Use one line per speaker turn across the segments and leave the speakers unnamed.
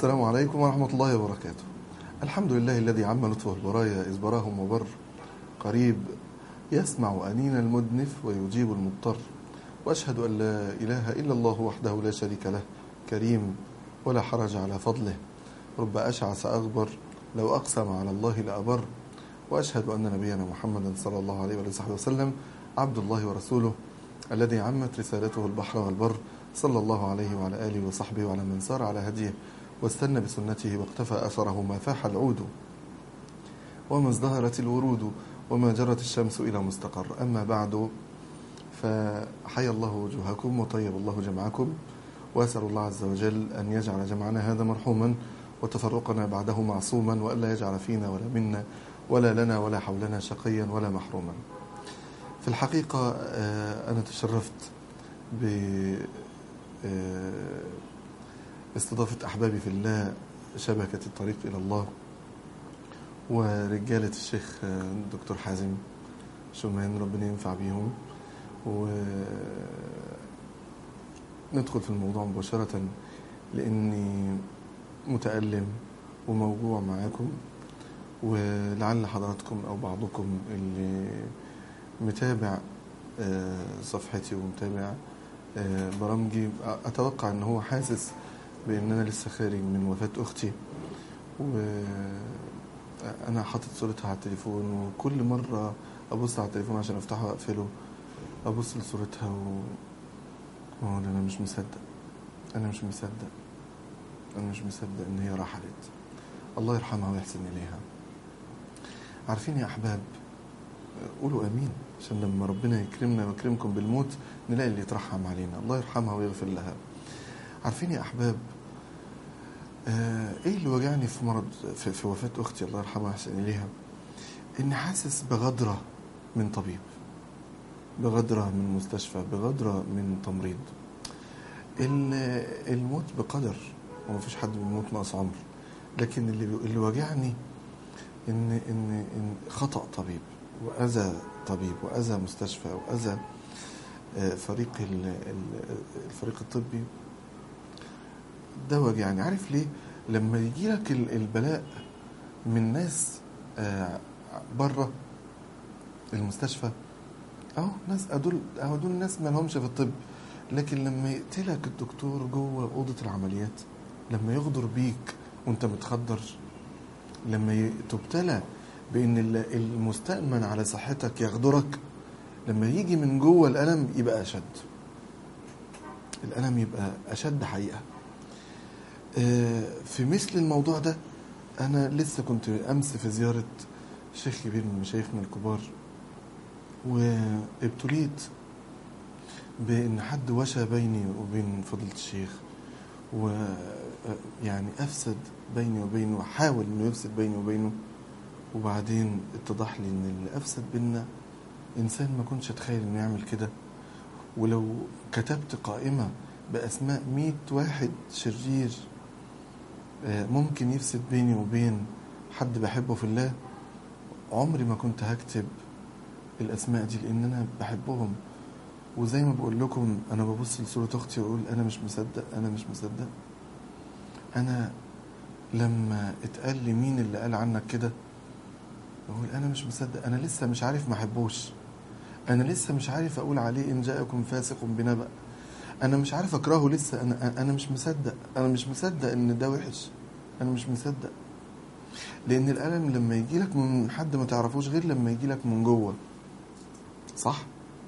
السلام عليكم ورحمة الله وبركاته الحمد لله الذي عم لطفه البرايا إذ براهم وبر قريب يسمع أنين المدنف ويجيب المضطر وأشهد أن لا إله إلا الله وحده لا شريك له كريم ولا حرج على فضله رب أشعث أغبر لو أقسم على الله لأبر وأشهد أن نبينا محمدا صلى الله عليه وصحبه وسلم عبد الله ورسوله الذي عمت رسالته البحر والبر صلى الله عليه وعلى آله وصحبه وعلى من سار على هديه واستنى بسنته واقتفى أثره ما فاح العود وما ازدهرت الورود وما جرت الشمس إلى مستقر أما بعد فحيا الله وجوهكم وطيب الله جمعكم وأسأل الله عز وجل أن يجعل جمعنا هذا مرحوما وتفرقنا بعده معصوما وألا يجعل فينا ولا منا ولا لنا ولا حولنا شقيا ولا محروما في الحقيقة أنا تشرفت ب استضافة أحبابي في الله شبكة الطريق إلى الله ورجالة الشيخ الدكتور حازم شومان ربنا ينفع بيهم وندخل في الموضوع مباشرة لأني متألم وموجوع معاكم ولعل حضراتكم أو بعضكم اللي متابع صفحتي ومتابع برامجي أتوقع أن هو حاسس بأن أنا لسه خارج من وفاة أختي وأنا حاطط صورتها على التليفون وكل مرة أبص على التليفون عشان أفتحه وأقفله أبص لصورتها و أقول أنا مش مصدق أنا مش مصدق أنا مش مصدق إن هي رحلت الله يرحمها ويحسن إليها عارفين يا أحباب قولوا امين عشان لما ربنا يكرمنا ويكرمكم بالموت نلاقي اللي يترحم علينا الله يرحمها ويغفر لها عارفين يا احباب آه ايه اللي وجعني في مرض في, في وفاه اختي الله يرحمها ويحسن اليها اني حاسس بغدره من طبيب بغدره من مستشفى بغدره من تمريض الموت بقدر ومفيش حد بيموت ناقص عمر لكن اللي اللي وجعني ان ان ان خطا طبيب واذى طبيب واذى مستشفى واذى فريق الفريق الطبي ده وجعني عارف ليه لما يجي لك البلاء من ناس بره المستشفى اهو ناس دول اهو دول ناس ما لهمش في الطب لكن لما يقتلك الدكتور جوه اوضه العمليات لما يغدر بيك وانت متخدر لما تبتلى بان المستأمن على صحتك يغدرك لما يجي من جوه الألم يبقى أشد الألم يبقى أشد حقيقة في مثل الموضوع ده أنا لسه كنت أمس في زيارة شيخ كبير من مشايخنا الكبار وابتليت بأن حد وشى بيني وبين فضيلة الشيخ ويعني أفسد بيني وبينه وحاول أنه يفسد بيني وبينه وبعدين اتضح لي ان اللي افسد بينا انسان ما كنتش اتخيل انه يعمل كده ولو كتبت قائمة بأسماء مئة واحد شرير ممكن يفسد بيني وبين حد بحبه في الله عمري ما كنت هكتب الأسماء دي لأن أنا بحبهم وزي ما بقول لكم أنا ببص لصورة أختي وأقول أنا مش مصدق أنا مش مصدق أنا لما اتقال لي مين اللي قال عنك كده بقول انا مش مصدق انا لسه مش عارف ما احبوش انا لسه مش عارف اقول عليه ان جاءكم فاسق بنبأ انا مش عارف اكرهه لسه انا انا مش مصدق انا مش مصدق ان ده وحش انا مش مصدق لان الالم لما يجي لك من حد ما تعرفوش غير لما يجي لك من جوه صح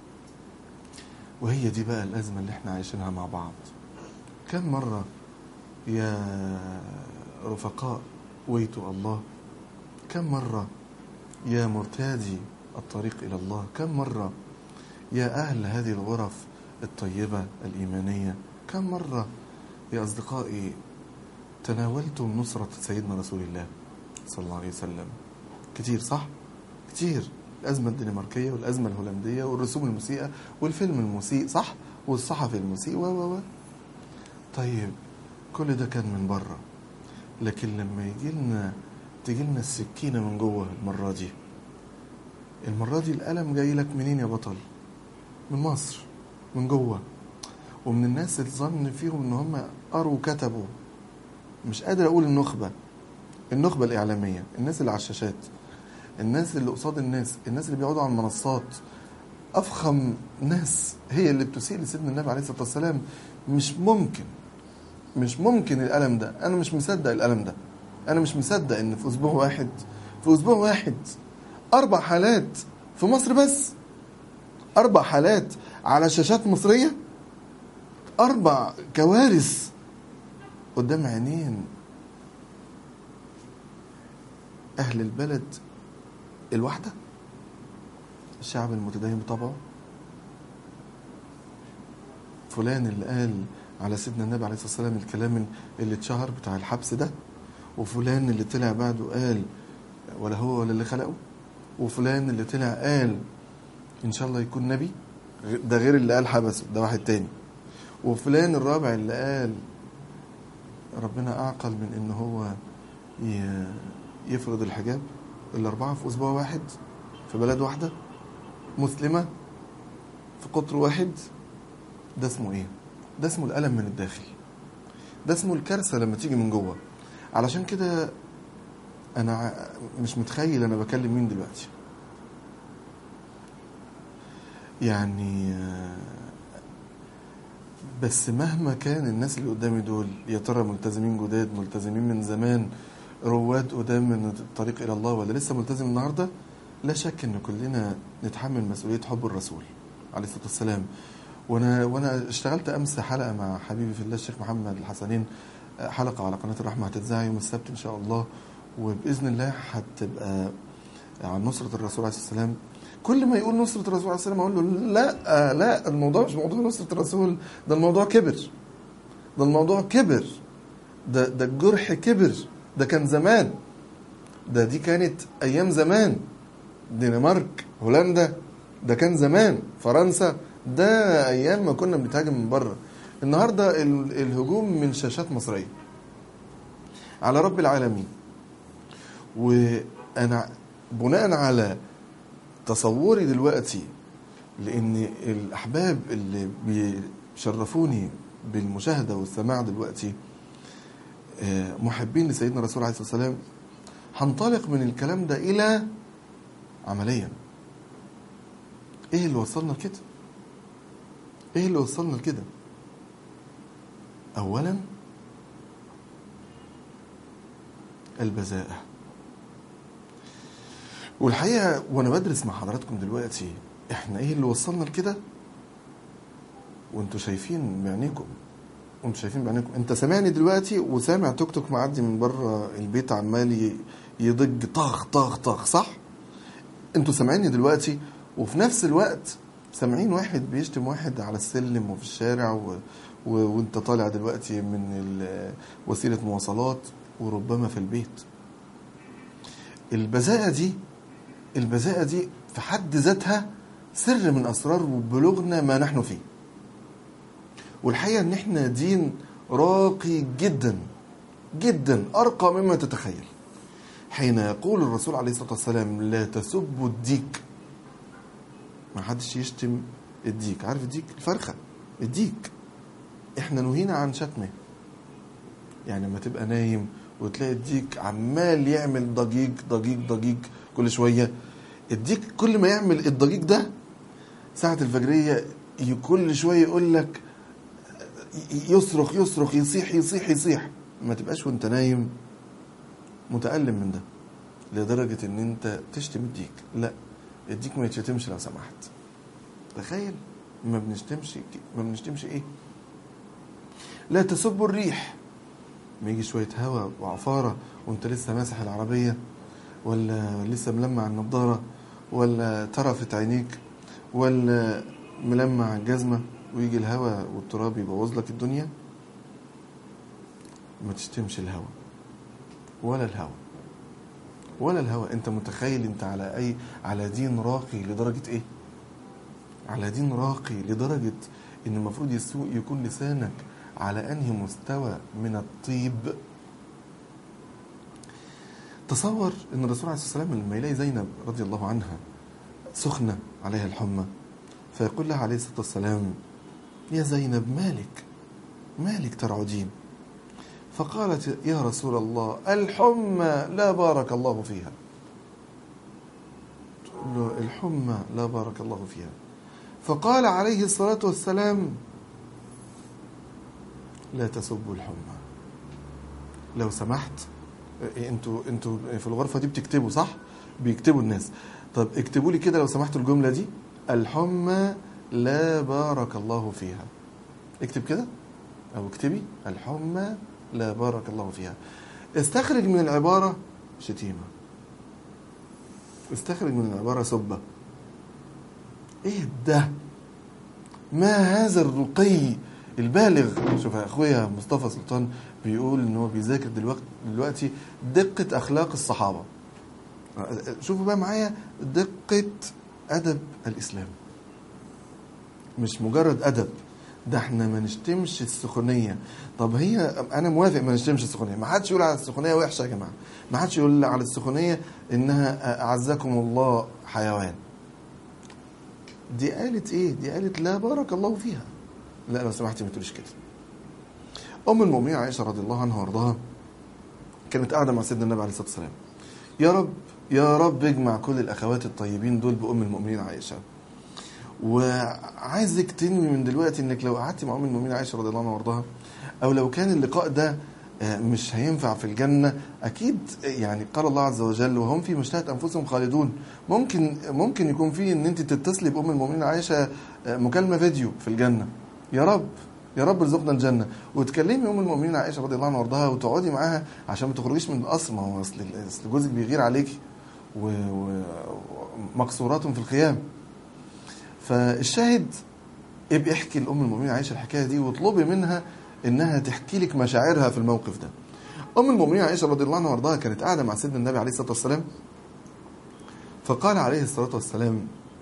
وهي دي بقى الازمه اللي احنا عايشينها مع بعض كم مره يا رفقاء ويتوا الله كم مره يا مرتادي الطريق إلى الله كم مرة يا أهل هذه الغرف الطيبة الإيمانية كم مرة يا أصدقائي تناولتم نصرة سيدنا رسول الله صلى الله عليه وسلم كتير صح؟ كتير الأزمة الدنماركية والأزمة الهولندية والرسوم المسيئة والفيلم المسيء صح؟ والصحفي المسيء و و طيب كل ده كان من بره لكن لما يجي لنا تجي لنا السكينة من جوه المرة دي المرة دي الألم جاي لك منين يا بطل من مصر من جوه ومن الناس اللي ظن فيهم ان هم قروا وكتبوا مش قادر اقول النخبه النخبه الاعلاميه الناس اللي على الشاشات الناس اللي قصاد الناس الناس اللي بيقعدوا على المنصات افخم ناس هي اللي بتسيء لسيدنا النبي عليه الصلاه والسلام مش ممكن مش ممكن الالم ده انا مش مصدق الالم ده انا مش مصدق ان في اسبوع واحد في اسبوع واحد اربع حالات في مصر بس اربع حالات على شاشات مصريه اربع كوارث قدام عينين اهل البلد الواحده الشعب المتدين بطبعه فلان اللي قال على سيدنا النبي عليه الصلاه والسلام الكلام اللي اتشهر بتاع الحبس ده وفلان اللي طلع بعده قال ولا هو ولا اللي خلقه وفلان اللي طلع قال ان شاء الله يكون نبي ده غير اللي قال حبسه ده واحد تاني وفلان الرابع اللي قال ربنا اعقل من ان هو ي- يفرض الحجاب الاربعه في اسبوع واحد في بلد واحده مسلمه في قطر واحد ده اسمه ايه ده اسمه الالم من الداخل ده اسمه الكارثه لما تيجي من جوه علشان كده انا ع- مش متخيل انا بكلم مين دلوقتي يعني آه، بس مهما كان الناس اللي قدامي دول يا ترى ملتزمين جداد ملتزمين من زمان رواد قدام من الطريق الى الله ولا لسه ملتزم النهارده لا شك ان كلنا نتحمل مسؤوليه حب الرسول عليه الصلاه والسلام وانا وانا اشتغلت امس حلقه مع حبيبي في الله الشيخ محمد الحسنين حلقه على قناه الرحمه هتتذاع يوم السبت ان شاء الله وباذن الله هتبقى عن نصره الرسول عليه الصلاه والسلام كل ما يقول نصره الرسول عليه الصلاه والسلام اقول له لا لا الموضوع مش موضوع نصره الرسول ده الموضوع كبر ده الموضوع كبر ده ده الجرح كبر ده كان زمان ده دي كانت ايام زمان دنمارك هولندا ده كان زمان فرنسا ده ايام ما كنا بنتهاجم من بره النهارده ال- الهجوم من شاشات مصريه على رب العالمين وانا بناء على تصوري دلوقتي لان الاحباب اللي بيشرفوني بالمشاهده والسماع دلوقتي آه، محبين لسيدنا الرسول عليه الصلاه والسلام هنطلق من الكلام ده الى عمليا ايه اللي وصلنا لكده ايه اللي وصلنا لكده اولا البذاءة والحقيقة وانا بدرس مع حضراتكم دلوقتي احنا ايه اللي وصلنا لكده وانتوا شايفين بعينيكم وانتوا شايفين بعينيكم انت سامعني دلوقتي وسامع توك توك معدي من بره البيت عمال ي- يضج طخ طخ طخ صح انتوا سامعيني دلوقتي وفي نفس الوقت سامعين واحد بيشتم واحد على السلم وفي الشارع و... و... وانت طالع دلوقتي من ال... وسيلة مواصلات وربما في البيت البذاءة دي البذاءة دي في حد ذاتها سر من أسرار بلوغنا ما نحن فيه والحقيقة ان احنا دين راقي جدا جدا أرقى مما تتخيل حين يقول الرسول عليه الصلاة والسلام لا تسبوا الديك ما حدش يشتم الديك عارف الديك الفرخة الديك احنا نهينا عن شتمه يعني لما تبقى نايم وتلاقي الديك عمال يعمل ضجيج ضجيج ضجيج كل شوية الديك كل ما يعمل الضجيج ده ساعة الفجرية ي- كل شوية يقول لك ي- يصرخ يصرخ يصيح يصيح يصيح ما تبقاش وانت نايم متألم من ده لدرجة ان انت تشتم الديك لا الديك ما يتشتمش لو سمحت تخيل ما بنشتمش ما بنشتمش ايه لا تسبوا الريح ما يجي شوية هوا وعفارة وانت لسه ماسح العربية ولا لسه ملمع النضارة ولا طرفت عينيك ولا ملمع الجزمة ويجي الهوا والتراب يبوظ لك الدنيا ما تشتمش الهوا ولا الهوا ولا الهوى انت متخيل انت على اي على دين راقي لدرجة ايه على دين راقي لدرجة ان المفروض يسوء يكون لسانك على انهي مستوى من الطيب تصور ان الرسول عليه الصلاة والسلام لما يلاقي زينب رضي الله عنها سخنة عليها الحمى فيقول لها عليه الصلاة والسلام يا زينب مالك مالك ترعدين فقالت يا رسول الله الحمى لا بارك الله فيها تقول له الحمى لا بارك الله فيها فقال عليه الصلاة والسلام لا تسبوا الحمى لو سمحت إيه، انتوا انتوا في الغرفة دي بتكتبوا صح؟ بيكتبوا الناس طب اكتبوا لي كده لو سمحتوا الجملة دي الحمى لا بارك الله فيها اكتب كده او اكتبي الحمى لا بارك الله فيها استخرج من العبارة شتيمة استخرج من العبارة سبة ايه ده ما هذا الرقي البالغ شوف يا اخويا مصطفى سلطان بيقول ان هو بيذاكر دلوقتي دلوقتي دقة اخلاق الصحابة شوفوا بقى معايا دقة ادب الاسلام مش مجرد ادب ده احنا ما نشتمش السخونيه طب هي انا موافق ما نشتمش السخونيه ما حدش يقول على السخونيه وحشه يا جماعه ما حدش يقول على السخونيه انها اعزكم الله حيوان دي قالت ايه دي قالت لا بارك الله فيها لا لو سمحتي ما تقوليش كده ام المؤمنين عائشه رضي الله عنها وارضاها كانت قاعده مع سيدنا النبي عليه الصلاه والسلام يا رب يا رب اجمع كل الاخوات الطيبين دول بام المؤمنين عائشه وعايزك تنوي من دلوقتي انك لو قعدتي مع ام المؤمنين عائشه رضي الله عنها وارضاها او لو كان اللقاء ده آه، مش هينفع في الجنه اكيد يعني قال الله عز وجل وهم في مشتهى انفسهم خالدون ممكن ممكن يكون في ان انت تتصلي بام المؤمنين عائشه آه، مكالمه فيديو في الجنه يا رب يا رب ارزقنا الجنه وتكلمي ام المؤمنين عائشه رضي الله عنها وارضاها وتقعدي معاها عشان ما تخرجيش من القصر ما هو اصل أصل جوزك بيغير عليكي و- ومقصورات في الخيام فالشاهد ابقي احكي لام المؤمنين عائشه الحكايه دي واطلبي منها انها تحكي لك مشاعرها في الموقف ده. ام المؤمنين عائشه رضي الله عنها وارضاها كانت قاعده مع سيدنا النبي عليه الصلاه والسلام فقال عليه الصلاه والسلام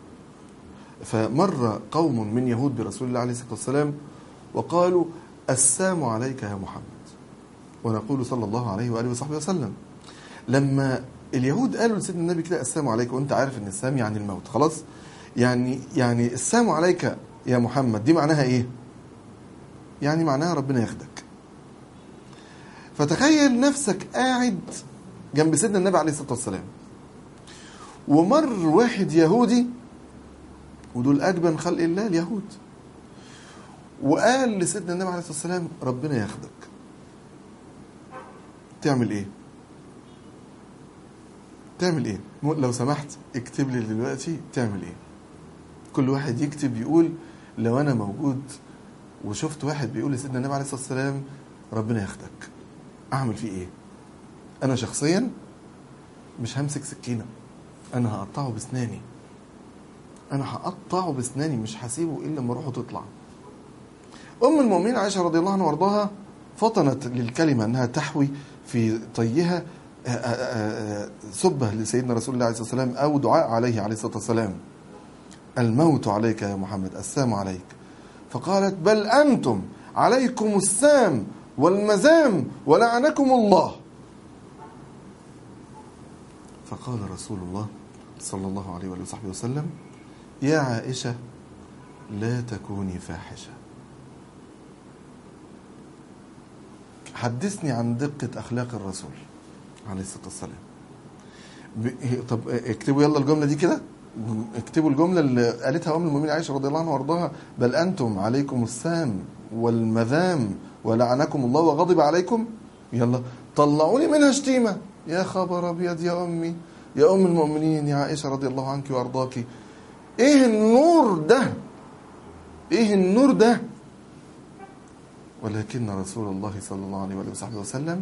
فمر قوم من يهود برسول الله عليه الصلاه والسلام وقالوا السلام عليك يا محمد ونقول صلى الله عليه واله وصحبه وسلم لما اليهود قالوا لسيدنا النبي كده السلام عليك وانت عارف ان السلام يعني الموت خلاص يعني يعني السلام عليك يا محمد دي معناها ايه يعني معناها ربنا ياخدك فتخيل نفسك قاعد جنب سيدنا النبي عليه الصلاه والسلام ومر واحد يهودي ودول اجبن خلق الله اليهود وقال لسيدنا النبي عليه الصلاه والسلام ربنا ياخدك تعمل ايه تعمل ايه م- لو سمحت اكتب لي دلوقتي تعمل ايه كل واحد يكتب يقول لو انا موجود وشفت واحد بيقول لسيدنا النبي عليه الصلاه والسلام ربنا ياخدك اعمل فيه ايه انا شخصيا مش همسك سكينه انا هقطعه بسناني انا هقطعه بسناني مش هسيبه الا لما روحه تطلع ام المؤمنين عائشه رضي الله عنها وارضاها فطنت للكلمه انها تحوي في طيها آه، آه، آه، سبه لسيدنا رسول الله عليه الصلاه والسلام او دعاء عليه عليه الصلاه والسلام الموت عليك يا محمد السام عليك فقالت بل انتم عليكم السام والمزام ولعنكم الله فقال رسول الله صلى الله عليه وآله وصحبه وسلم يا عائشة لا تكوني فاحشة حدثني عن دقة أخلاق الرسول عليه الصلاة والسلام ب- طب اكتبوا يلا الجملة دي كده اكتبوا الجملة اللي قالتها أم المؤمنين عائشة رضي الله عنها وارضاها بل أنتم عليكم السام والمذام ولعنكم الله وغضب عليكم يلا طلعوا لي منها شتيمة يا خبر أبيض يا أمي يا أم المؤمنين يا عائشة رضي الله عنك وأرضاك إيه النور ده إيه النور ده ولكن رسول الله صلى الله عليه وآله وصحبه وسلم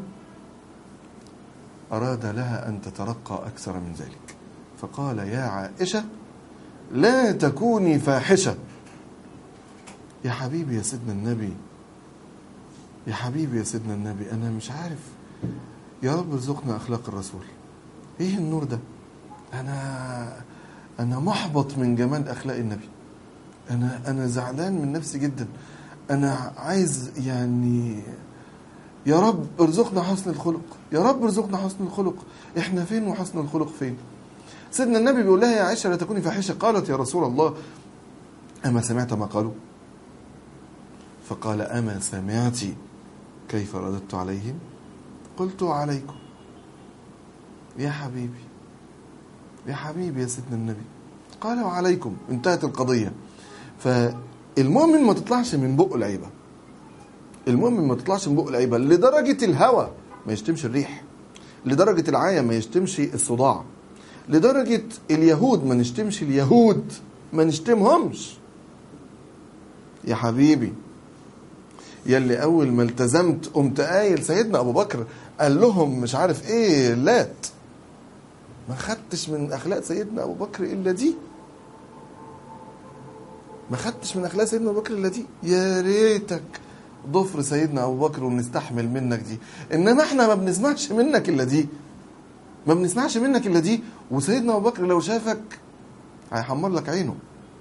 أراد لها أن تترقى أكثر من ذلك فقال يا عائشة لا تكوني فاحشة يا حبيبي يا سيدنا النبي يا حبيبي يا سيدنا النبي أنا مش عارف يا رب ارزقنا أخلاق الرسول إيه النور ده أنا أنا محبط من جمال أخلاق النبي أنا أنا زعلان من نفسي جدا أنا عايز يعني يا رب ارزقنا حسن الخلق يا رب ارزقنا حسن الخلق احنا فين وحسن الخلق فين سيدنا النبي بيقول لها يا عائشة لا تكوني فاحشة قالت يا رسول الله أما سمعت ما قالوا فقال أما سمعت كيف رددت عليهم قلت عليكم يا حبيبي يا حبيبي يا سيدنا النبي قال وعليكم انتهت القضية فالمؤمن ما تطلعش من بقه العيبة المؤمن ما تطلعش من بقه العيبة لدرجة الهوى ما يشتمش الريح لدرجة العاية ما يشتمش الصداع لدرجة اليهود ما نشتمش اليهود ما نشتمهمش يا حبيبي يلي اول ما التزمت قمت قايل سيدنا ابو بكر قال لهم مش عارف ايه لات ما خدتش من اخلاق سيدنا ابو بكر الا دي ما خدتش من اخلاق سيدنا ابو بكر الا دي يا ريتك ضفر سيدنا ابو بكر وبنستحمل منك دي انما احنا ما بنسمعش منك الا دي ما بنسمعش منك الا دي وسيدنا ابو بكر لو شافك هيحمر لك عينه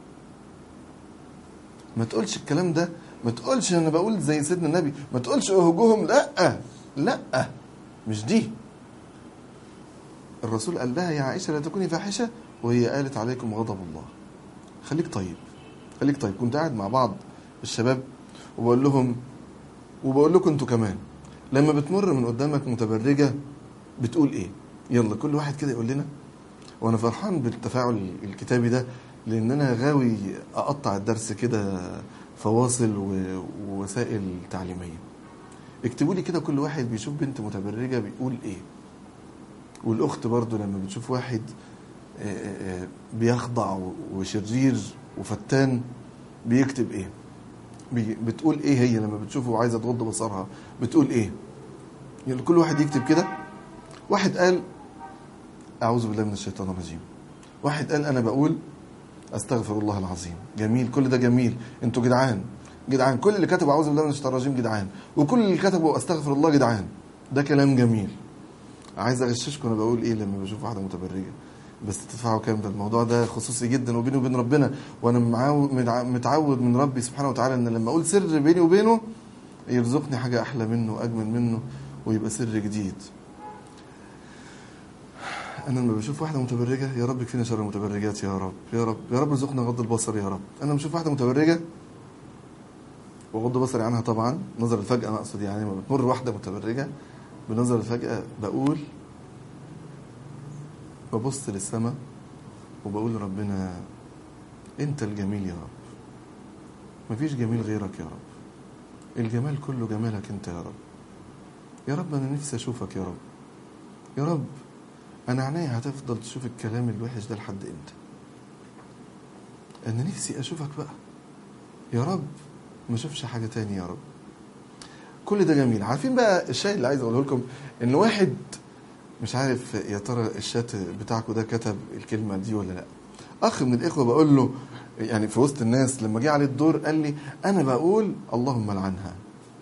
ما تقولش الكلام ده ما تقولش انا بقول زي سيدنا النبي ما تقولش اهجوهم لا لا مش دي الرسول قال لها يا عائشه لا تكوني فاحشه وهي قالت عليكم غضب الله خليك طيب خليك طيب كنت قاعد مع بعض الشباب وبقول لهم وبقول لكم انتوا كمان لما بتمر من قدامك متبرجه بتقول ايه يلا كل واحد كده يقول لنا وانا فرحان بالتفاعل الكتابي ده لان انا غاوي اقطع الدرس كده فواصل و- ووسائل تعليميه اكتبوا لي كده كل واحد بيشوف بنت متبرجه بيقول ايه والاخت برضو لما بتشوف واحد آه، آه، آه، بيخضع و- وشرير وفتان بيكتب ايه بي- بتقول ايه هي لما بتشوفه وعايزه تغض بصرها بتقول ايه يعني كل واحد يكتب كده واحد قال اعوذ بالله من الشيطان الرجيم واحد قال انا بقول استغفر الله العظيم جميل كل ده جميل انتوا جدعان جدعان كل اللي كتبوا اعوذ بالله من الشيطان الرجيم جدعان وكل اللي كتبوا استغفر الله جدعان ده كلام جميل عايز اغششكم انا بقول ايه لما بشوف واحده متبرجه بس تدفعوا كام ده الموضوع ده خصوصي جدا وبيني وبين ربنا وانا معاو- متع- متعود من ربي سبحانه وتعالى ان لما اقول سر بيني وبينه يرزقني حاجه احلى منه واجمل منه ويبقى سر جديد انا لما بشوف واحده متبرجه يا رب كفينا شر المتبرجات يا رب يا رب يا رب ارزقنا غض البصر يا رب انا لما بشوف واحده متبرجه وغض بصري عنها طبعا نظر الفجأة أنا أقصد يعني لما بتمر واحدة متبرجة بنظر الفجأة بقول ببص للسماء وبقول لربنا أنت الجميل يا رب مفيش جميل غيرك يا رب الجمال كله جمالك أنت يا رب يا رب أنا نفسي أشوفك يا رب يا رب أنا عينيا هتفضل تشوف الكلام الوحش ده لحد إمتى أنا نفسي أشوفك بقى يا رب ما اشوفش حاجه تاني يا رب كل ده جميل عارفين بقى الشيء اللي عايز اقوله لكم ان واحد مش عارف يا ترى الشات بتاعكم ده كتب الكلمه دي ولا لا اخ من الاخوه بقول له يعني في وسط الناس لما جه عليه الدور قال لي انا بقول اللهم لعنها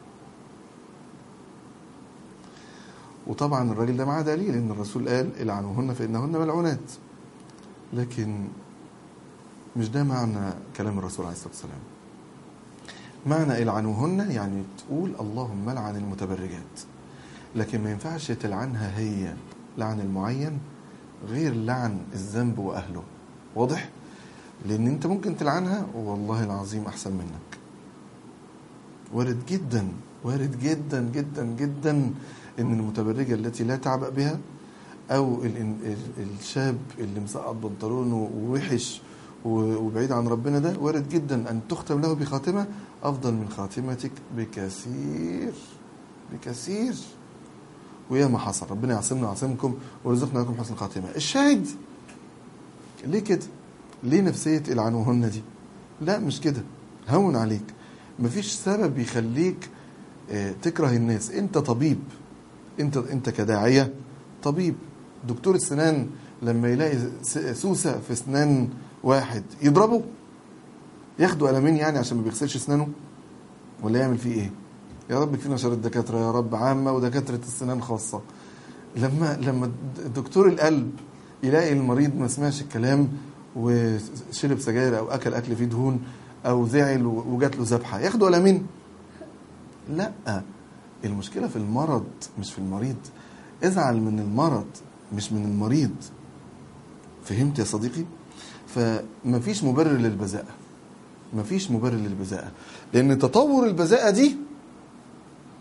وطبعا الراجل ده معاه دليل ان الرسول قال العنوهن فانهن ملعونات لكن مش ده معنى كلام الرسول عليه الصلاه والسلام معنى العنوهن يعني تقول اللهم لعن المتبرجات لكن ما ينفعش تلعنها هي لعن المعين غير لعن الذنب واهله واضح لان انت ممكن تلعنها والله العظيم احسن منك وارد جدا وارد جدا جدا جدا ان المتبرجه التي لا تعبأ بها او ال- ال- الشاب اللي مسقط بنطلونه ووحش و- وبعيد عن ربنا ده وارد جدا ان تختم له بخاتمه افضل من خاتمتك بكثير بكثير ويا ما حصل ربنا يعصمنا ويعصمكم ويرزقنا لكم حسن الخاتمه الشاهد ليه كده ليه نفسيه العنوهن دي لا مش كده هون عليك مفيش سبب يخليك آه، تكره الناس انت طبيب انت انت كداعيه طبيب دكتور السنان لما يلاقي س- سوسه في اسنان واحد يضربه ياخده قلمين يعني عشان ما بيغسلش اسنانه ولا يعمل فيه ايه يا رب كفينا شر الدكاتره يا رب عامه ودكاتره السنان خاصه لما لما دكتور القلب يلاقي المريض ما سمعش الكلام وشرب سجاير او اكل اكل فيه دهون او زعل وجات له ذبحه ياخده قلمين لا المشكله في المرض مش في المريض ازعل من المرض مش من المريض فهمت يا صديقي فمفيش مبرر للبذاءه مفيش مبرر للبذاءه لان تطور البذاءه دي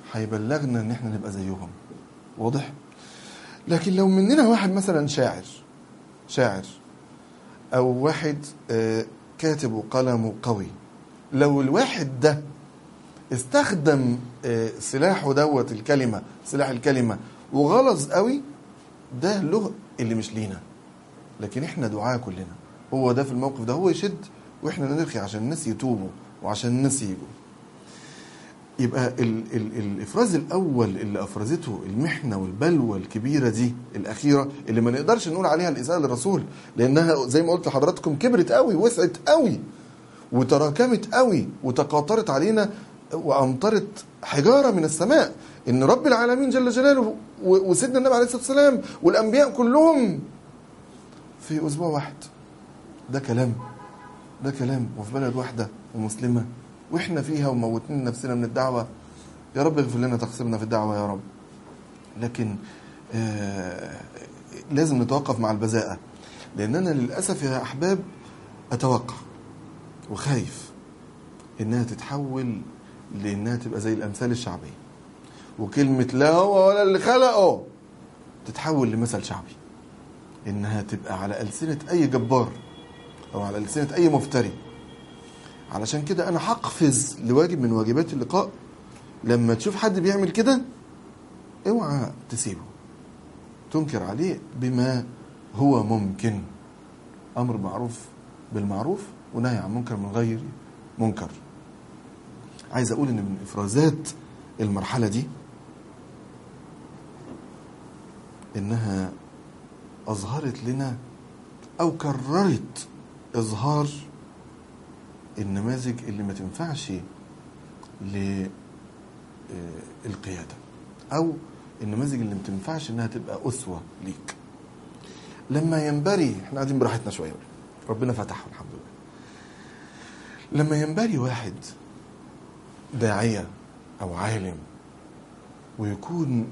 هيبلغنا ان احنا نبقى زيهم واضح لكن لو مننا واحد مثلا شاعر شاعر او واحد آه، كاتب وقلمه قوي لو الواحد ده استخدم آه، سلاحه دوت الكلمه سلاح الكلمه وغلظ قوي ده له اللي مش لينا لكن احنا دعاء كلنا هو ده في الموقف ده هو يشد واحنا نرخي عشان الناس يتوبوا وعشان الناس يجوا يبقى ال ال الافراز الاول اللي افرزته المحنه والبلوى الكبيره دي الاخيره اللي ما نقدرش نقول عليها الاساءه للرسول لانها زي ما قلت لحضراتكم كبرت قوي وسعت قوي وتراكمت قوي وتقاطرت علينا وامطرت حجاره من السماء ان رب العالمين جل جلاله و- وسيدنا النبي عليه الصلاه والسلام والانبياء كلهم في اسبوع واحد ده كلام ده كلام وفي بلد واحده ومسلمه واحنا فيها وموتين نفسنا من الدعوه يا رب اغفر لنا تقصيرنا في الدعوه يا رب لكن آه لازم نتوقف مع البذاءه لان انا للاسف يا احباب اتوقع وخايف انها تتحول لانها تبقى زي الامثال الشعبيه وكلمه لا هو ولا اللي خلقه تتحول لمثل شعبي انها تبقى على السنه اي جبار او على السنه اي مفتري علشان كده انا هقفز لواجب من واجبات اللقاء لما تشوف حد بيعمل كده اوعى تسيبه تنكر عليه بما هو ممكن امر معروف بالمعروف ونهي عن منكر من غير منكر عايز اقول ان من افرازات المرحله دي انها اظهرت لنا او كررت اظهار النماذج اللي ما تنفعش للقياده او النماذج اللي ما تنفعش انها تبقى اسوه ليك لما ينبري احنا قاعدين براحتنا شويه ربنا فتحه الحمد لله لما ينبري واحد داعيه او عالم ويكون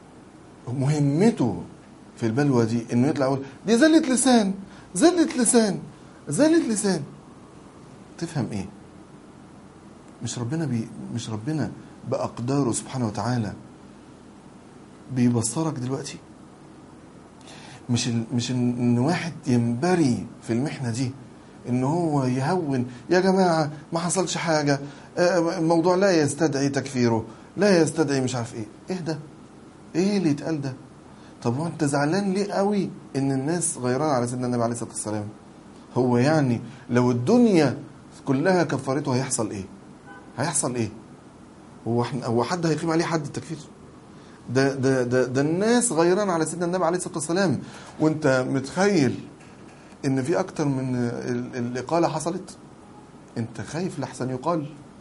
مهمته في البلوى دي انه يطلع يقول دي زلة لسان زلة لسان زلة لسان تفهم ايه مش ربنا بي مش ربنا باقداره سبحانه وتعالى بيبصرك دلوقتي مش ال... مش ان واحد ينبري في المحنه دي ان هو يهون يا جماعه ما حصلش حاجه آه، الموضوع لا يستدعي تكفيره لا يستدعي مش عارف ايه ايه ده ايه اللي يتقال ده طب هو انت زعلان ليه قوي ان الناس غيران على سيدنا النبي عليه الصلاه والسلام هو يعني لو الدنيا كلها كفرته هيحصل ايه هيحصل ايه هو احنا هو حد هيقيم عليه حد التكفير ده ده ده, ده الناس غيران على سيدنا النبي عليه الصلاه والسلام وانت متخيل ان في اكتر من ال- الاقاله حصلت انت خايف لحسن يقال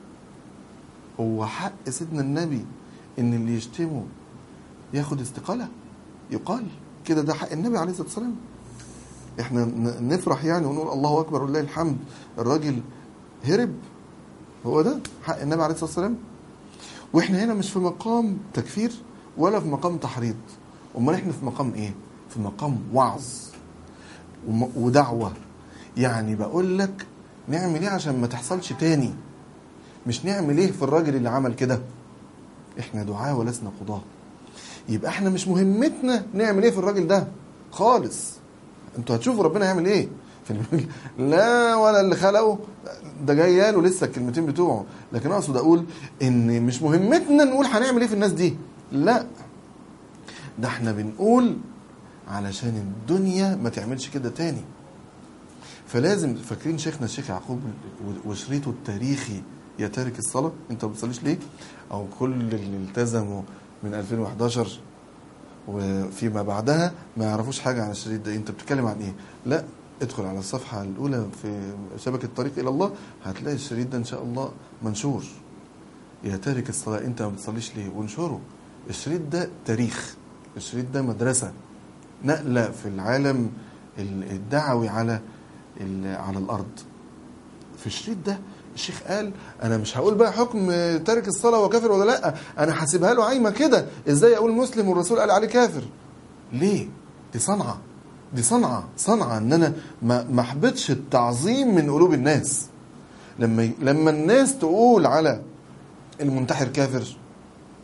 هو حق سيدنا النبي ان اللي يشتمه ياخد استقاله يقال كده ده حق النبي عليه الصلاه والسلام احنا ن- نفرح يعني ونقول الله اكبر ولله الحمد الراجل هرب هو ده حق النبي عليه الصلاه والسلام واحنا هنا مش في مقام تكفير ولا في مقام تحريض امال احنا في مقام ايه في مقام وعظ وم- ودعوه يعني بقول لك نعمل ايه عشان ما تحصلش تاني مش نعمل ايه في الراجل اللي عمل كده احنا دعاة ولسنا قضاة يبقى احنا مش مهمتنا نعمل ايه في الراجل ده خالص انتوا هتشوفوا ربنا يعمل ايه في الم- لا ولا اللي خلقه ده جاي له لسه الكلمتين بتوعه لكن اقصد اقول ان مش مهمتنا نقول هنعمل ايه في الناس دي لا ده احنا بنقول علشان الدنيا ما تعملش كده تاني فلازم فاكرين شيخنا الشيخ يعقوب وشريطه التاريخي يا تارك الصلاة انت ما بتصليش ليه او كل اللي التزموا من 2011 وفيما بعدها ما يعرفوش حاجة عن الشريط ده انت بتتكلم عن ايه لا ادخل على الصفحة الاولى في شبكة طريق الى الله هتلاقي الشريط ده ان شاء الله منشور يا تارك الصلاة انت ما بتصليش ليه وانشره الشريط ده تاريخ الشريط ده مدرسة نقلة في العالم الدعوي على ال- على الارض في الشريط ده الشيخ قال انا مش هقول بقى حكم تارك الصلاه وكافر ولا لا انا حاسبها له عايمه كده ازاي اقول مسلم والرسول قال عليه كافر ليه دي صنعه دي صنعه صنعه ان انا ما ما احبطش التعظيم من قلوب الناس لما ي- لما الناس تقول على المنتحر كافر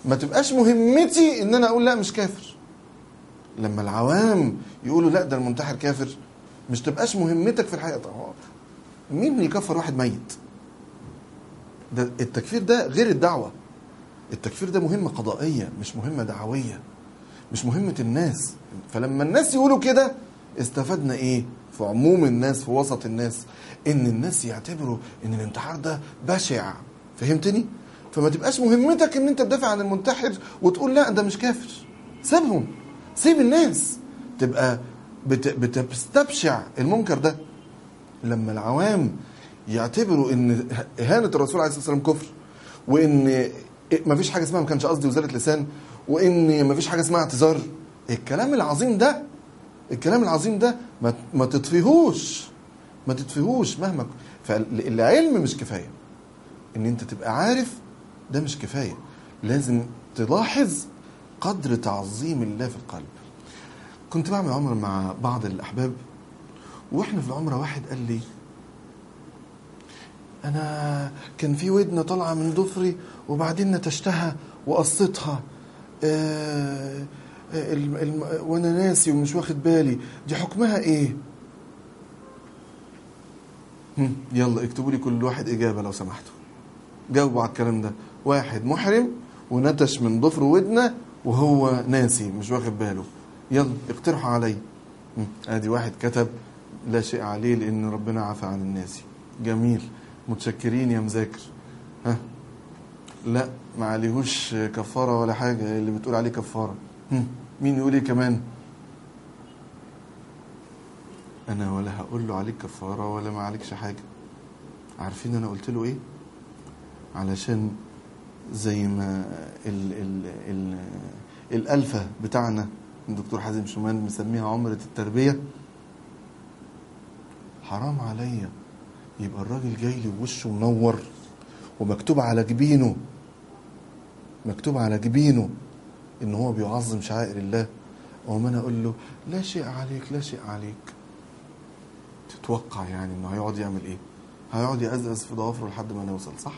ما تبقاش مهمتي ان انا اقول لا مش كافر لما العوام يقولوا لا ده المنتحر كافر مش تبقاش مهمتك في الحقيقه طبعا مين يكفر واحد ميت ده التكفير ده غير الدعوه التكفير ده مهمه قضائيه مش مهمه دعويه مش مهمه الناس فلما الناس يقولوا كده استفدنا ايه في عموم الناس في وسط الناس ان الناس يعتبروا ان الانتحار ده بشع فهمتني فما تبقاش مهمتك ان انت تدافع عن المنتحر وتقول لا ده مش كافر سيبهم سيب الناس تبقى بت... بتستبشع المنكر ده لما العوام يعتبروا ان اهانه الرسول عليه الصلاه والسلام كفر وان ما فيش حاجه اسمها ما كانش قصدي وزاره لسان وان ما فيش حاجه اسمها اعتذار الكلام العظيم ده الكلام العظيم ده ما, ما تطفيهوش ما تطفيهوش مهما فالعلم مش كفايه ان انت تبقى عارف ده مش كفايه لازم تلاحظ قدر تعظيم الله في القلب كنت بعمل عمره مع بعض الاحباب واحنا في العمره واحد قال لي انا كان في ودنه طالعه من ضفري وبعدين نتشتها وقصيتها آه الم... الم... وانا ناسي ومش واخد بالي دي حكمها ايه هم، يلا اكتبوا لي كل واحد اجابه لو سمحتوا جاوبوا على الكلام ده واحد محرم ونتش من ضفر ودنه وهو ناسي مش واخد باله يلا اقترحوا علي هم، ادي واحد كتب لا شيء عليه لان ربنا عفى عن الناس جميل متشكرين يا مذاكر ها لا ما عليهوش كفاره ولا حاجه اللي بتقول عليه كفاره هم، مين يقول ايه كمان انا ولا هقول له عليك كفاره ولا ما عليكش حاجه عارفين انا قلت له ايه علشان زي ما ال ال ال الالفه بتاعنا الدكتور حازم شومان مسميها عمره التربيه حرام عليا يبقى الراجل جاي لي ووشه منور ومكتوب على جبينه مكتوب على جبينه ان هو بيعظم شعائر الله وما انا اقول له لا شيء عليك لا شيء عليك تتوقع يعني انه هيقعد يعمل ايه هيقعد يأزأز في ضوافره لحد ما نوصل صح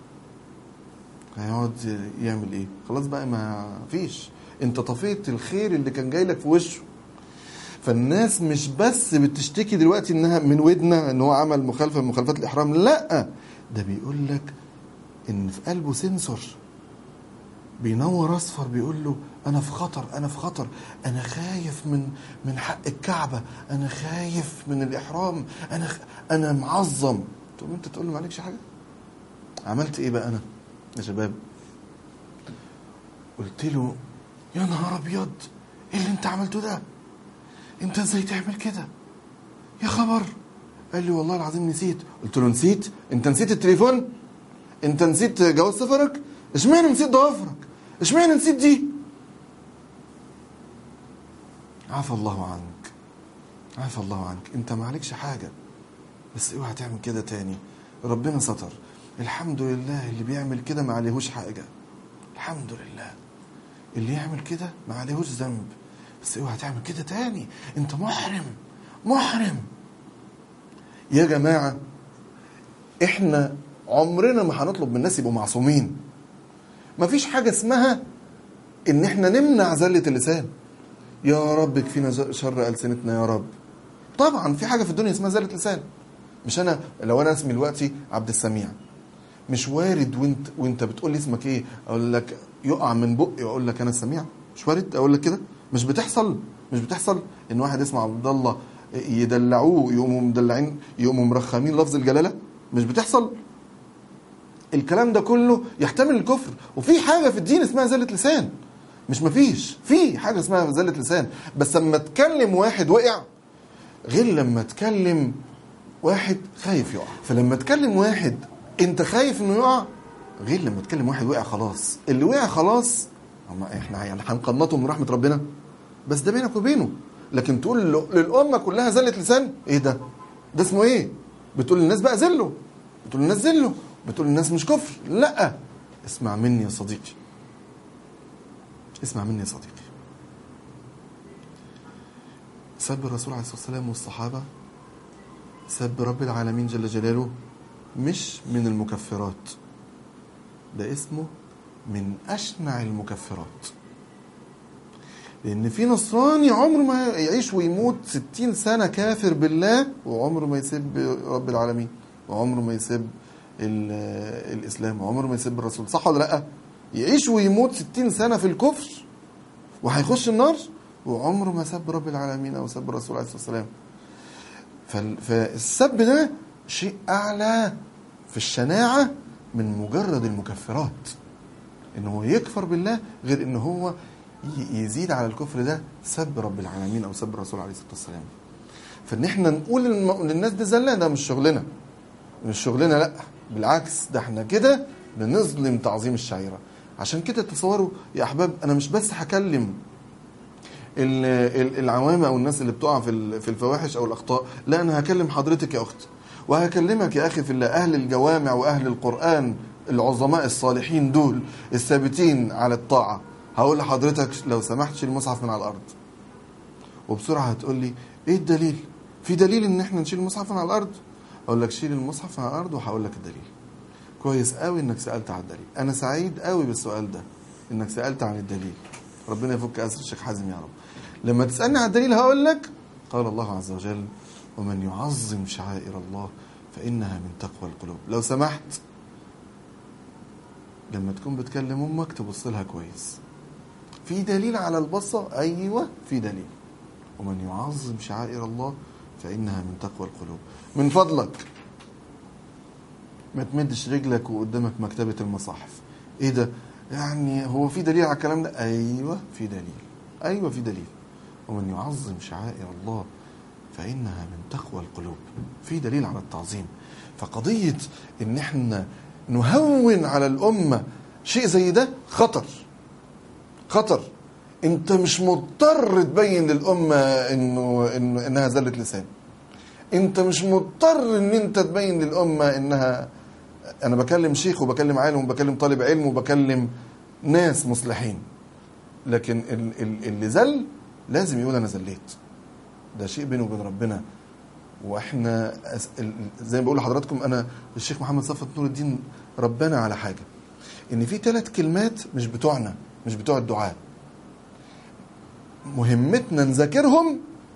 هيقعد يعمل ايه خلاص بقى ما فيش انت طفيت الخير اللي كان جاي لك في وشه فالناس مش بس بتشتكي دلوقتي انها من ودنا ان هو عمل مخالفه من مخالفات الاحرام لا ده بيقول لك ان في قلبه سنسور بينور اصفر بيقول له انا في خطر انا في خطر انا خايف من من حق الكعبه انا خايف من الاحرام انا خ... انا معظم تقوم انت تقول له معلكش حاجه عملت ايه بقى انا يا شباب قلت له يا نهار ابيض ايه اللي انت عملته ده انت ازاي تعمل كده يا خبر قال لي والله العظيم نسيت قلت له نسيت انت نسيت التليفون انت نسيت جواز سفرك اشمعنى نسيت ضوافرك اشمعنى نسيت دي عفى الله عنك عفى الله عنك انت ما عليكش حاجه بس اوعى تعمل كده تاني ربنا ستر الحمد لله اللي بيعمل كده ما عليهوش حاجه الحمد لله اللي يعمل كده ما عليهوش ذنب بس اوعى تعمل كده تاني انت محرم محرم يا جماعه احنا عمرنا ما هنطلب من الناس يبقوا معصومين مفيش حاجه اسمها ان احنا نمنع زله اللسان يا رب كفينا شر السنتنا يا رب طبعا في حاجه في الدنيا اسمها زله لسان مش انا لو انا اسمي دلوقتي عبد السميع مش وارد وانت وانت بتقول لي اسمك ايه اقول لك يقع من بقي واقول لك انا السميع مش وارد اقول لك كده مش بتحصل مش بتحصل ان واحد اسمه عبد الله يدلعوه يقوموا مدلعين يقوموا مرخمين لفظ الجلاله مش بتحصل الكلام ده كله يحتمل الكفر وفي حاجه في الدين اسمها زله لسان مش مفيش في حاجه اسمها زله لسان بس لما تكلم واحد وقع غير لما تكلم واحد خايف يقع فلما تكلم واحد انت خايف انه يقع غير لما تكلم واحد وقع خلاص اللي وقع خلاص اما احنا يعني هنقنطه من رحمه ربنا بس ده بينك وبينه لكن تقول للامه كلها زله لسان ايه ده ده اسمه ايه بتقول للناس بقى زله بتقول للناس زله بتقول للناس مش كفر لا اسمع مني يا صديقي اسمع مني يا صديقي سب الرسول عليه الصلاه والسلام والصحابه سب رب العالمين جل جلاله مش من المكفرات ده اسمه من أشنع المكفرات لأن في نصراني عمره ما يعيش ويموت ستين سنة كافر بالله وعمره ما يسب رب العالمين وعمره ما يسب ال- الإسلام وعمره ما يسب الرسول صح ولا لأ؟ يعيش ويموت ستين سنة في الكفر وهيخش النار وعمره ما سب رب العالمين أو سب الرسول عليه الصلاة والسلام فال- فالسب ده شيء أعلى في الشناعة من مجرد المكفرات ان هو يكفر بالله غير ان هو ي- يزيد على الكفر ده سب رب العالمين او سب الرسول عليه الصلاه والسلام فان احنا نقول للم- للناس دي زله ده مش شغلنا مش شغلنا لا بالعكس ده احنا كده بنظلم تعظيم الشعيره عشان كده تصوروا يا احباب انا مش بس هكلم ال- ال- العوام او الناس اللي بتقع في ال- في الفواحش او الاخطاء لا انا هكلم حضرتك يا اخت وهكلمك يا اخي في الله اهل الجوامع واهل القران العظماء الصالحين دول الثابتين على الطاعه هقول لحضرتك لو سمحت شيل المصحف من على الارض وبسرعه هتقول لي ايه الدليل في دليل ان احنا نشيل المصحف من على الارض اقول لك شيل المصحف من على الارض وهقول لك الدليل كويس قوي انك سالت عن الدليل انا سعيد قوي بالسؤال ده انك سالت عن الدليل ربنا يفك اسر الشيخ حازم يا رب لما تسالني عن الدليل هقول لك قال الله عز وجل ومن يعظم شعائر الله فانها من تقوى القلوب لو سمحت لما تكون بتكلم امك تبص لها كويس في دليل على البصه ايوه في دليل ومن يعظم شعائر الله فانها من تقوى القلوب من فضلك ما تمدش رجلك وقدامك مكتبه المصاحف ايه ده يعني هو في دليل على الكلام ده ايوه في دليل ايوه في دليل ومن يعظم شعائر الله فانها من تقوى القلوب في دليل على التعظيم فقضيه ان احنا نهون على الامه شيء زي ده خطر خطر انت مش مضطر تبين للامه انه انه انها زله لسان انت مش مضطر ان انت تبين للامه انها انا بكلم شيخ وبكلم عالم وبكلم طالب علم وبكلم ناس مصلحين لكن ال- ال- اللي زل لازم يقول انا زليت ده شيء بينه وبين ربنا واحنا أس- ال- زي ما بقول لحضراتكم انا الشيخ محمد صفوت نور الدين ربنا على حاجه ان في ثلاث كلمات مش بتوعنا مش بتوع الدعاء مهمتنا نذاكرهم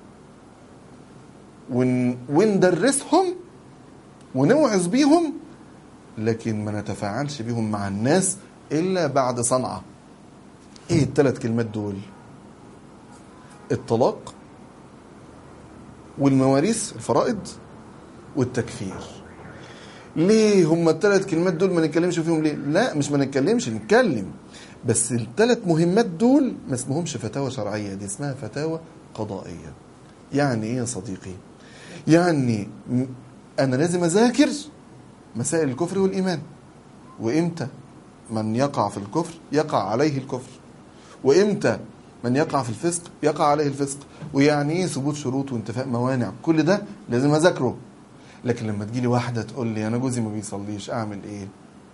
ون... وندرسهم ونوعظ بيهم لكن ما نتفاعلش بيهم مع الناس الا بعد صنعه ايه الثلاث كلمات دول الطلاق والمواريث الفرائض والتكفير ليه هم الثلاث كلمات دول ما نتكلمش فيهم ليه لا مش ما نتكلمش نتكلم بس الثلاث مهمات دول ما اسمهمش فتاوى شرعيه دي اسمها فتاوى قضائيه يعني ايه يا صديقي يعني م- انا لازم اذاكر مسائل الكفر والايمان وامتى من يقع في الكفر يقع عليه الكفر وامتى من يقع في الفسق يقع عليه الفسق ويعني ايه ثبوت شروط وانتفاء موانع كل ده لازم اذاكره لكن لما تجيلي واحده تقول لي انا جوزي ما بيصليش اعمل ايه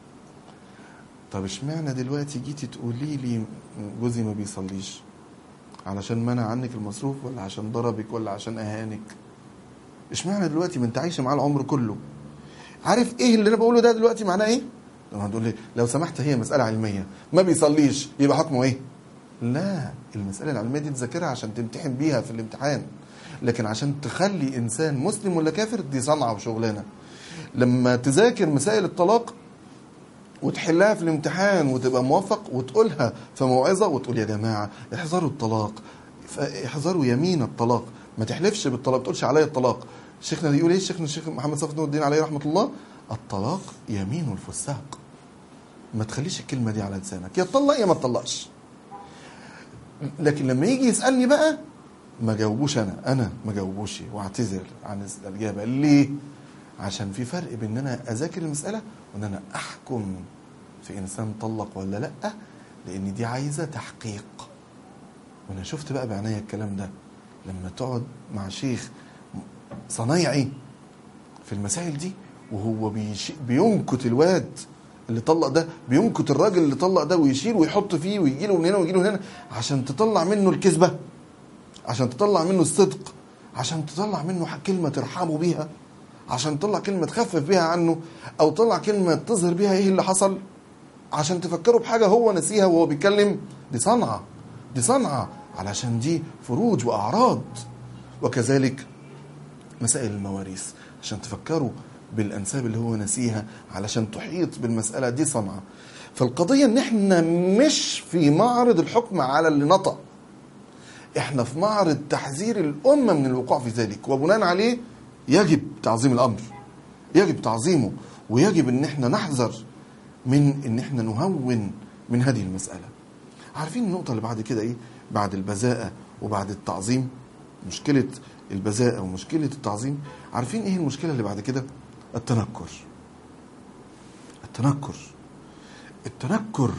طب اشمعنى دلوقتي جيتي تقولي لي جوزي ما بيصليش علشان منع عنك المصروف ولا عشان ضربك ولا عشان اهانك اشمعنى دلوقتي ما انت عايشه معاه العمر كله عارف ايه اللي انا بقوله ده دلوقتي معناه ايه لما هتقول لي لو سمحت هي مساله علميه ما بيصليش يبقى حكمه ايه لا المساله العلميه دي تذاكرها عشان تمتحن بيها في الامتحان لكن عشان تخلي انسان مسلم ولا كافر دي صنعه وشغلانه لما تذاكر مسائل الطلاق وتحلها في الامتحان وتبقى موفق وتقولها في موعظه وتقول يا جماعه احذروا الطلاق ف- احذروا يمين الطلاق ما تحلفش بالطلاق ما تقولش عليا الطلاق شيخنا يقول ايه شيخنا الشيخ محمد صفوت نور الدين عليه رحمه الله الطلاق يمين الفساق ما تخليش الكلمه دي على لسانك يا تطلق يا ما تطلقش لكن لما يجي يسالني بقى ما جاوبوش انا انا ما جاوبوش واعتذر عن الاجابه ليه عشان في فرق بين ان انا اذاكر المساله وان انا احكم في انسان طلق ولا لا لان دي عايزه تحقيق وانا شفت بقى بعناية الكلام ده لما تقعد مع شيخ صنايعي في المسائل دي وهو بيش بينكت الواد اللي طلق ده بينكت الراجل اللي طلق ده ويشيل ويحط فيه ويجي له من هنا ويجي له من هنا عشان تطلع منه الكذبه عشان تطلع منه الصدق عشان تطلع منه كلمه ترحمه بيها عشان تطلع كلمه تخفف بيها عنه او تطلع كلمه تظهر بيها ايه اللي حصل عشان تفكروا بحاجه هو نسيها وهو بيتكلم دي صنعه دي صنعه علشان دي فروج واعراض وكذلك مسائل المواريث عشان تفكروا بالانساب اللي هو نسيها علشان تحيط بالمساله دي صنعه فالقضيه ان احنا مش في معرض الحكم على اللي نطق احنا في معرض تحذير الامه من الوقوع في ذلك وبناء عليه يجب تعظيم الامر يجب تعظيمه ويجب ان احنا نحذر من ان احنا نهون من هذه المساله عارفين النقطه اللي بعد كده ايه بعد البذاءه وبعد التعظيم مشكله البذاءه ومشكله التعظيم عارفين ايه المشكله اللي بعد كده التنكر التنكر التنكر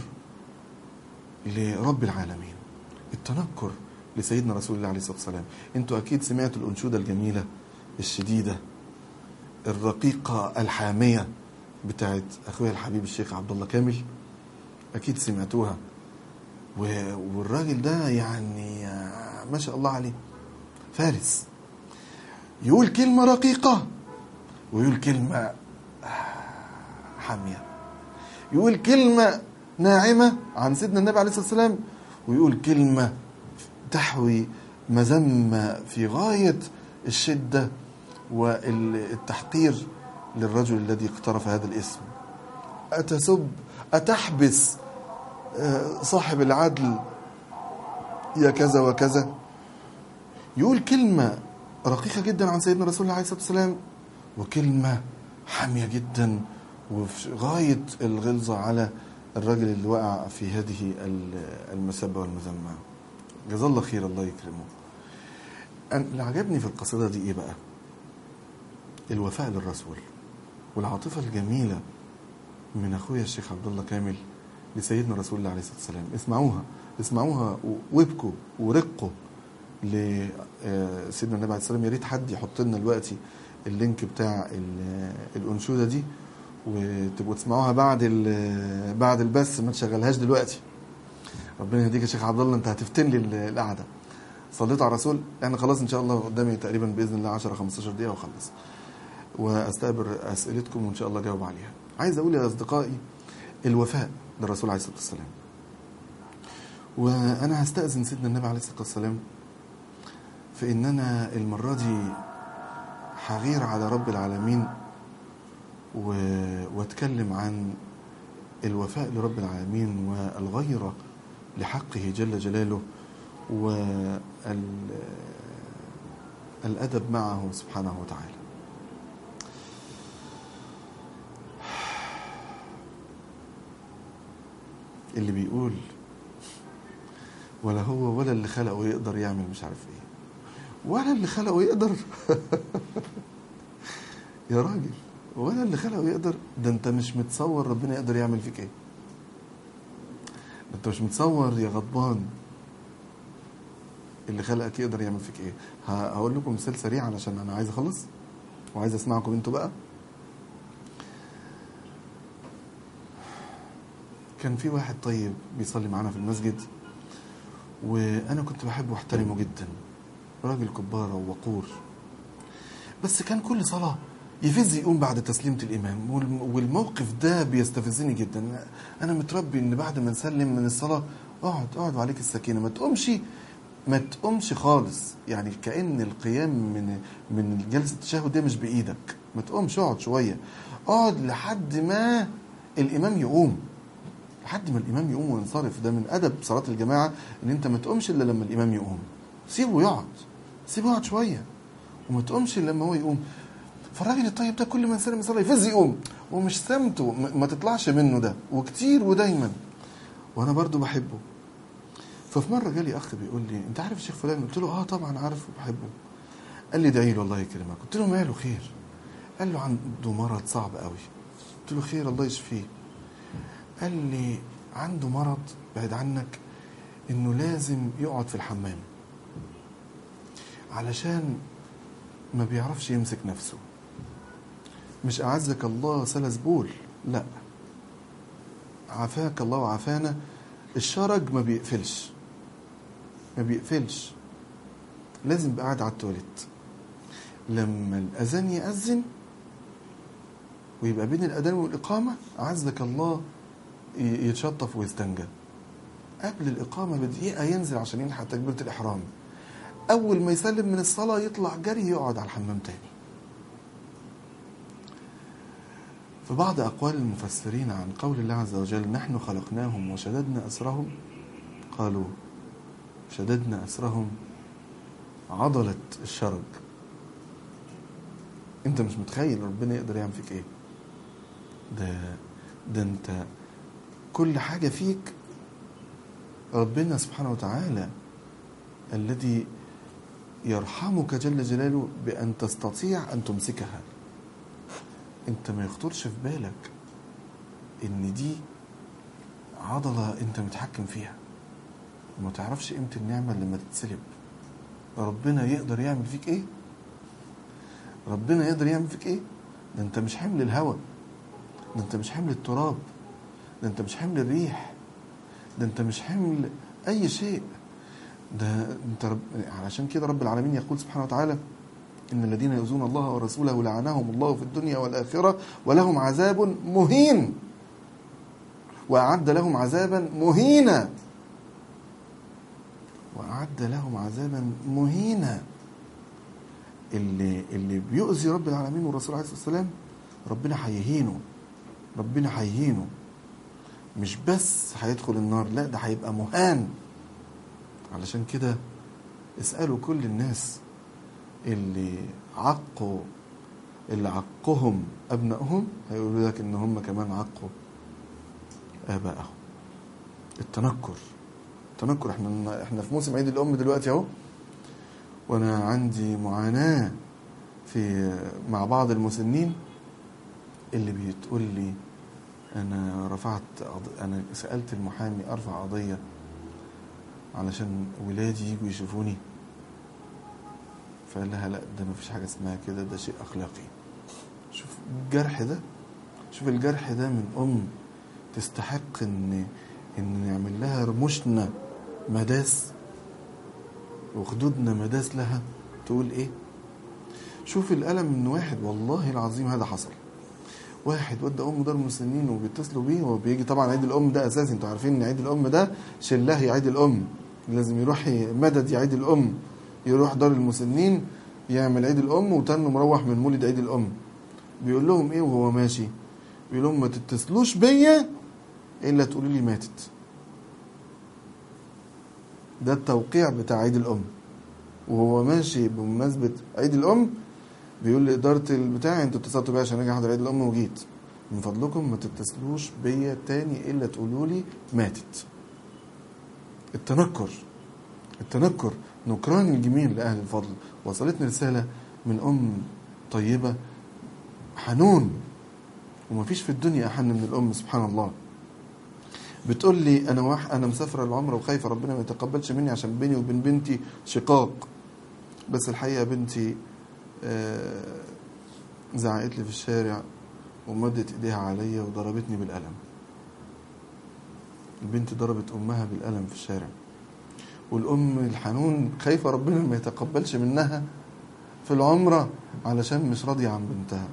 لرب العالمين التنكر لسيدنا رسول الله عليه الصلاه والسلام انتوا اكيد سمعتوا الانشوده الجميله الشديده الرقيقه الحاميه بتاعت اخويا الحبيب الشيخ عبد الله كامل اكيد سمعتوها و- والراجل ده يعني آه، ما شاء الله عليه فارس يقول كلمه رقيقه ويقول كلمه آه، حاميه يقول كلمه ناعمه عن سيدنا النبي عليه الصلاه والسلام ويقول كلمه تحوي مذمه في غايه الشده والتحقير للرجل الذي اقترف هذا الاسم أتسب أتحبس آه، صاحب العدل يا كذا وكذا يقول كلمة رقيقة جدا عن سيدنا رسول الله عليه الصلاة والسلام وكلمة حامية جدا وفي غاية الغلظة على الرجل اللي وقع في هذه ال- المسبة والمذمة جزاه الله خير الله يكرمه أنا- اللي عجبني في القصيدة دي إيه بقى الوفاء للرسول والعاطفة الجميلة من أخويا الشيخ عبد الله كامل لسيدنا رسول الله عليه الصلاة والسلام اسمعوها اسمعوها و- وابكوا ورقوا لسيدنا النبي عليه الصلاة والسلام يا ريت حد يحط لنا دلوقتي اللينك بتاع ال- الأنشودة دي وتبقوا تسمعوها بعد ال- بعد البث ما تشغلهاش دلوقتي ربنا يهديك يا شيخ عبد الله انت هتفتن لي ال- القعده صليت على الرسول احنا خلاص ان شاء الله قدامي تقريبا باذن الله 10 15 دقيقه واخلص واستقبل اسئلتكم وان شاء الله اجاوب عليها عايز اقول يا اصدقائي الوفاء للرسول عليه الصلاه والسلام وانا هستاذن سيدنا النبي عليه الصلاه والسلام في ان انا المره دي هغير على رب العالمين و... واتكلم عن الوفاء لرب العالمين والغيره لحقه جل جلاله والادب معه سبحانه وتعالى اللي بيقول ولا هو ولا اللي خلقه يقدر يعمل مش عارف ايه ولا اللي خلقه يقدر يا راجل ولا اللي خلقه يقدر ده انت مش متصور ربنا يقدر يعمل فيك ايه ده انت مش متصور يا غضبان اللي خلقك يقدر يعمل فيك ايه ه- هقول لكم مثال سريع علشان انا عايز اخلص وعايز اسمعكم انتوا بقى كان في واحد طيب بيصلي معانا في المسجد وانا كنت بحبه واحترمه جدا راجل كبارة ووقور بس كان كل صلاة يفز يقوم بعد تسليمة الإمام والم- والموقف ده بيستفزني جدا أنا متربي إن بعد ما نسلم من الصلاة اقعد اقعد وعليك السكينة ما تقومش ما تقومش خالص يعني كأن القيام من من جلسة التشهد دي مش بإيدك ما تقومش اقعد شوية اقعد لحد ما الإمام يقوم لحد ما الامام يقوم وينصرف ده من ادب صلاه الجماعه ان انت ما تقومش الا لما الامام يقوم سيبه يقعد سيبه يقعد شويه وما تقومش الا لما هو يقوم فالراجل الطيب ده كل ما يسلم يصلي يفز يقوم ومش سمته م- ما تطلعش منه ده وكتير ودايما وانا برضو بحبه ففي مره جالي اخ بيقول لي انت عارف الشيخ فلان قلت له اه طبعا عارفه وبحبه قال لي ادعي له الله يكرمك قلت له ماله خير قال له عنده مرض صعب قوي قلت له خير الله يشفيه قال لي عنده مرض بعد عنك انه لازم يقعد في الحمام علشان ما بيعرفش يمسك نفسه مش اعزك الله سلس بول لا عافاك الله وعافانا الشرج ما بيقفلش ما بيقفلش لازم يبقى قاعد على التواليت لما الاذان يأذن ويبقى بين الاذان والاقامه اعزك الله ي- يتشطف ويستنجى قبل الإقامة بدقيقة ينزل عشان يلحق تكبيرة الإحرام أول ما يسلم من الصلاة يطلع جري يقعد على الحمام تاني في بعض أقوال المفسرين عن قول الله عز وجل نحن خلقناهم وشددنا أسرهم قالوا شددنا أسرهم عضلة الشرج انت مش متخيل ربنا يقدر يعمل فيك ايه ده ده انت كل حاجة فيك ربنا سبحانه وتعالى الذي يرحمك جل جلاله بأن تستطيع أن تمسكها انت ما يخطرش في بالك ان دي عضلة انت متحكم فيها وما تعرفش قيمة النعمة لما تتسلب ربنا يقدر يعمل فيك ايه ربنا يقدر يعمل فيك ايه ده انت مش حمل الهوى ده انت مش حمل التراب ده انت مش حمل الريح ده انت مش حمل اي شيء ده انت رب... علشان كده رب العالمين يقول سبحانه وتعالى ان الذين يؤذون الله ورسوله لعنهم الله في الدنيا والاخره ولهم عذاب مهين واعد لهم عذابا مهينا واعد لهم عذابا مهينا اللي اللي بيؤذي رب العالمين والرسول عليه الصلاه والسلام ربنا هيهينه ربنا هيهينه مش بس هيدخل النار لا ده هيبقى مهان علشان كده اسألوا كل الناس اللي عقوا اللي عقهم أبنائهم هيقولوا لك إن هم كمان عقوا آبائهم التنكر التنكر احنا احنا في موسم عيد الأم دلوقتي أهو وأنا عندي معاناة في مع بعض المسنين اللي بتقول لي أنا رفعت قض- أنا سألت المحامي أرفع قضية علشان ولادي يجوا يشوفوني فقال لها لا ده مفيش حاجة اسمها كده ده شيء أخلاقي شوف الجرح ده شوف الجرح ده من أم تستحق إن إن نعمل لها رموشنا مداس وخدودنا مداس لها تقول إيه شوف الألم من واحد والله العظيم هذا حصل واحد ودى امه دار المسنين وبيتصلوا بيه هو بيجي طبعا عيد الام ده اساسي انتوا عارفين ان عيد الام ده شله يا عيد الام لازم يروح ي- مدد يا عيد الام يروح دار المسنين يعمل عيد الام وتنه مروح من مولد عيد الام بيقول لهم ايه وهو ماشي بيقول لهم ما تتصلوش بيا الا تقولوا لي ماتت ده التوقيع بتاع عيد الام وهو ماشي بمناسبه عيد الام بيقول لإدارة البتاع انتوا اتصلتوا بيا عشان اجي احضر عيد الأم وجيت من فضلكم ما تتصلوش بيا تاني إلا تقولوا لي ماتت التنكر التنكر نكران الجميل لأهل الفضل وصلتني رسالة من أم طيبة حنون ومفيش في الدنيا أحن من الأم سبحان الله بتقول لي أنا واحد أنا مسافرة العمرة وخايفة ربنا ما يتقبلش مني عشان بيني وبين بنتي شقاق بس الحقيقة بنتي آه، زعقت لي في الشارع ومدت ايديها عليا وضربتني بالقلم البنت ضربت امها بالقلم في الشارع والام الحنون خايفه ربنا ما يتقبلش منها في العمره علشان مش راضيه عن بنتها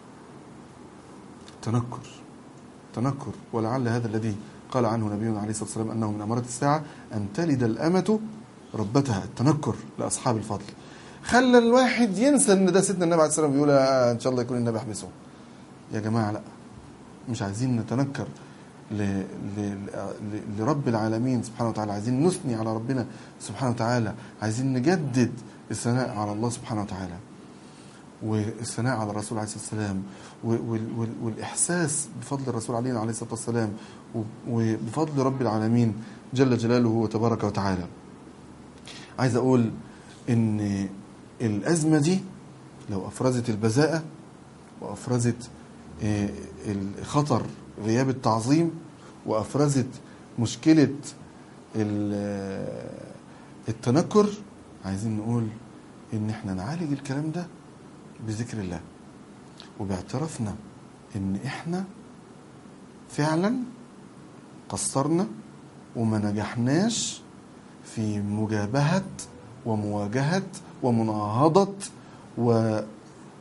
تنكر تنكر ولعل هذا الذي قال عنه نبينا عليه الصلاه والسلام انه من امارات الساعه ان تلد الامه ربتها التنكر لاصحاب الفضل خلى الواحد ينسى ان ده سيدنا النبي عليه الصلاه والسلام بيقول آه ان شاء الله يكون النبي يحبسه يا جماعه لا مش عايزين نتنكر ل... ل... ل... لرب العالمين سبحانه وتعالى عايزين نثني على ربنا سبحانه وتعالى عايزين نجدد الثناء على الله سبحانه وتعالى والثناء على الرسول عليه الصلاه والسلام وال... وال... والاحساس بفضل الرسول عليه عليه الصلاه والسلام و... وبفضل رب العالمين جل جلاله وتبارك وتعالى عايز اقول ان الازمه دي لو افرزت البذاءه وافرزت آه، الخطر غياب التعظيم وافرزت مشكله ال- آه، التنكر عايزين نقول ان احنا نعالج الكلام ده بذكر الله وباعترافنا ان احنا فعلا قصرنا وما نجحناش في مجابهه ومواجهه ومناهضه و